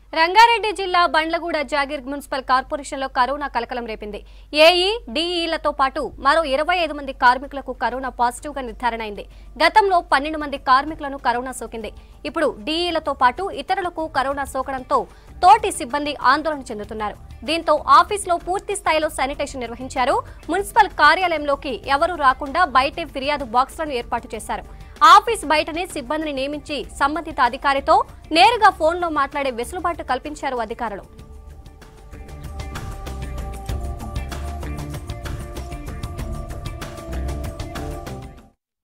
రంగారెడ్డి జిల్లా బండ్లగూడ జాగీర్ మున్సిపల్ కార్పొరేషన్లో కరోనా కలకలం రేపింది ఏఈ డిఈలతో పాటు మరో ఇరవై ఐదు మంది కార్మికులకు కరోనా పాజిటివ్ గా నిర్ధారణ అయింది గతంలో పన్నెండు మంది కార్మికులను కరోనా సోకింది ఇప్పుడు డిఈలతో పాటు ఇతరులకు కరోనా సోకడంతో తోటి సిబ్బంది ఆందోళన చెందుతున్నారు దీంతో ఆఫీసులో పూర్తి స్థాయిలో శానిటేషన్ నిర్వహించారు మున్సిపల్ కార్యాలయంలోకి ఎవరూ రాకుండా బయటే ఫిర్యాదు బాక్స్లను ఏర్పాటు చేశారు ఆఫీస్ బయటనే సిబ్బందిని నియమించి సంబంధిత అధికారితో నేరుగా ఫోన్లో మాట్లాడే వెసులుబాటు కల్పించారు అధికారులు